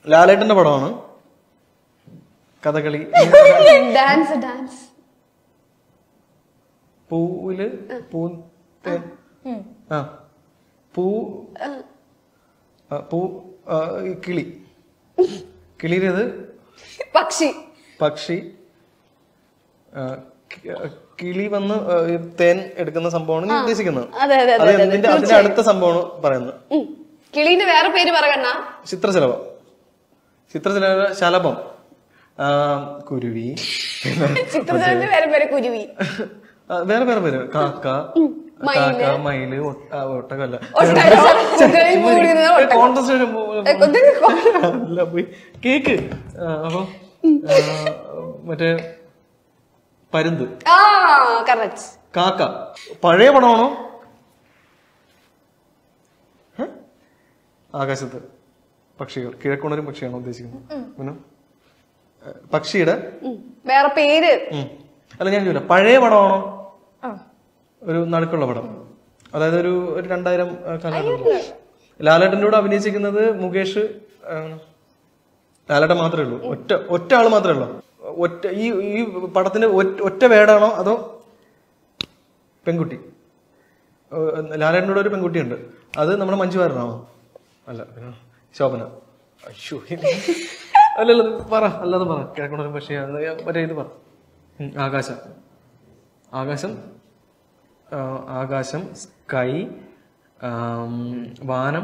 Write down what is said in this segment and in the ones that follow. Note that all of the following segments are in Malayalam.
ലാലേട്ടന്റെ പടമാണ് കഥകളി ഡാൻസ് ഡാൻസ് പൂവില് പൂ തേ- ആ പൂ ആ, പൂ ആ, ഈ കിളി കിളിയിലേത് പക്ഷി പക്ഷി ആ, കി- ആ, കിളി വന്ന് ആ, ഈ തേൻ എടുക്കുന്ന സംഭവമാണ് നീ ഉദ്ദേശിക്കുന്നത് അതെ അതെ അത് എന്തിന്റെ അതിന്റെ അടുത്ത സംഭവമാണ് പറയുന്നത് ഉം. കിളീന്റെ വേറെ പേര് പറയണ ചിത്രശലഭം ചിത്രശലഭ ശലഭം ആ, കുരുവി ചിത്രത്തിന്റെ വേറെ പേര് കുരുവി ആ, വേറെ വേറെ പേര് കാക്ക മയില്. കാക്ക മയില് ഒട്ട- ആ, ഒട്ടകല്ല ഒട്ടകം. ഉദയം കൂടുന്നത് ഒട്ടകം. കോൺട്രസ്റ്റ് ഏ, കൊതുക് കൊ- അല്ല പോയി കേക്ക് ആ, അപ്പൊ ആ, മറ്റേ പരുന്ത് ആ കറക്റ്റ് കാക്ക പഴയ പടമാണോ ഏ? ആകാശത്ത് പക്ഷികൾ കിഴക്കുണരും പക്ഷിയാണോ ഉദ്ദേശിക്കുന്നത് പിന്നെ ഏ, പക്ഷിയുടെ വേറെ പേര് ഉം. അല്ല ഞാൻ ചോദിക്കാം പഴയ പടമാണോ ഒരു നടുക്കുള്ള പടം അതായത് ഒരു ഒരു രണ്ടായിരം ആ, കാലഘട്ടം ലാലേട്ടൻ്റെ കൂടെ അഭിനയിച്ചിരിക്കുന്നത് മുകേഷ് ആ, ലാലേട്ടൻ മാത്രമേ ഉള്ളൂ ഒറ്റ ഒറ്റ ആള് മാത്രമേ ഉള്ളൂ ഒറ്റ ഈ ഈ പടത്തിന് ഒറ്റ- ഒറ്റ വേടാണോ അതോ പെൺകുട്ടി ഏഹ്, ലാലേട്ടൻ്റെ കൂടെ ഒരു പെൺകുട്ടിയുണ്ട് അത് നമ്മുടെ മഞ്ജു വാര്യനാണോ അല്ല പിന്നെ ശോഭന അയ്യോ അല്ലല്ല പറ അല്ലാതെ പറ കിഴക്കുണരും പക്ഷേ അത് മറ്റേ ഇത് പറ ഉം, ആകാശം ആകാശം ആ, ആകാശം സ്കൈ ആം, വാനം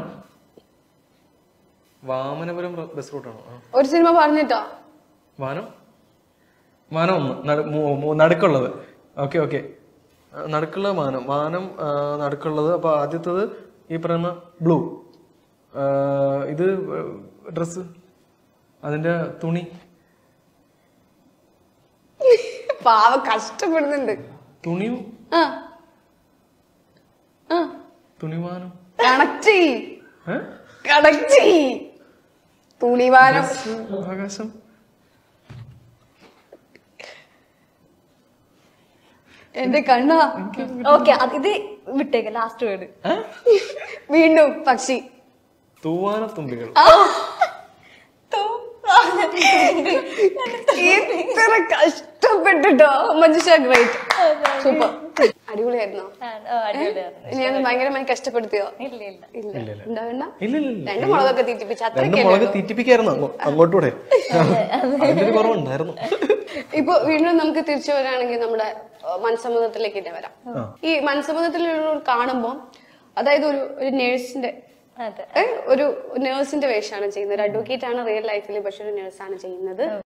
വാമനപുരം ബസ് റൂട്ടാണോ ആ ഒരു സിനിമ പറഞ്ഞിട്ടോ വാനം വാനം ഒന്ന് നടു- മൂ- മൂ- നടുക്കുള്ളത് ഓക്കെ ഓക്കെ നടുക്കുള്ള വാനം വാനം ആ, നടുക്കുള്ളത് അപ്പൊ ആദ്യത്തത് ഈ പറയുന്ന ബ്ലൂ ഇത് ഡ്രസ് അതിന്റെ തുണി പാവ കഷ്ടപ്പെടുന്നുണ്ട് തുണിയും ആ ആ തുണിവാനം കണക്ട് ഏ? കണക്ട് തുണിവാരം ഡ്രസ്സ്, ആകാശം എന്റെ കണ്ണാ ഓക്കെ ഇത് വിട്ടേക്ക് ലാസ്റ്റ് വേർഡ് വീണ്ടും പക്ഷി തൂവാന തുമ്പികൾ ഇത്ര കഷ്ടപ്പെട്ടിട്ടോ മഞ്ജുഷ ഗ്രേറ്റ് സൂപ്പർ അടിപൊളിയായിരുന്നോ അടിപൊളിയാണ് ഇനി ഞാൻ ഭയങ്കരമായി കഷ്ടപ്പെടുത്തിയോ ഇല്ല ഇല്ല ഇല്ല ഉണ്ടാവണ്ട ഇല്ല ഇല്ല ഇല്ല രണ്ട് മുളകൊക്കെ തീറ്റിപ്പിച്ച് രണ്ട് അത്രയ്ക്കല്ലേ മുളക് തീറ്റിപ്പിക്കായിരുന്നു അങ്ങോ- അങ്ങോട്ടൂടെ അതിന്റെ ഒരു കുറവുണ്ടായിരുന്നു ഇപ്പൊ വീണ്ടും നമുക്ക് തിരിച്ചു വരാണെങ്കിൽ നമ്മുടെ ഏഹ്, മൻസമ്മതത്തിലേക്ക് തന്നെ വരാം ഈ മൻസമ്മതത്തിലുള്ളവർ കാണുമ്പോ അതായത് ഒരു ഒരു നേഴ്സിന്റെ അതെ ഏഹ്, ഒരു നേഴ്സിന്റെ വേഷമാണ് ചെയ്യുന്നത് ഒരു അഡ്വക്കേറ്റ് ആണ് റിയൽ ലൈഫിൽ പക്ഷെ ഒരു നേഴ്സാണ് ചെയ്യുന്നത്